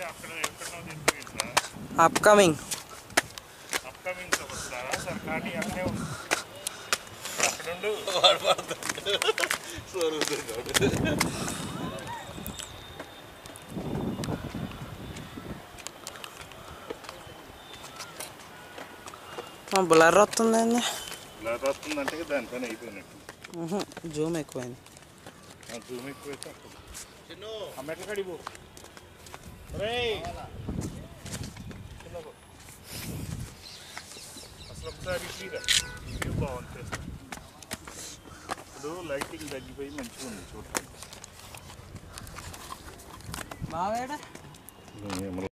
అక్కడ ఎక్కడో తింటుందా అప్కమింగ్ అప్కమింగ్ వస్తారా సార్ కానీ అక్కడే ఉంది అక్కడుండు బ్లర్ వస్తుందండి ఇలా వస్తుందంటే దాని పని అయిపోయినట్టు జూమ్ ఎక్కువైంది ఆ జూమ్ ఎక్కువైతే అప్పుడు ఆ మెట్ల కడిగి పో రేయ్. కింద పో. అసలు ఒకసారి ఇట్లా వ్యూ బాగుంటుంది ఇప్పుడు లైటింగ్ తగ్గిపోయి మంచిగా ఉంది చూడటానికి బాగా ఏమో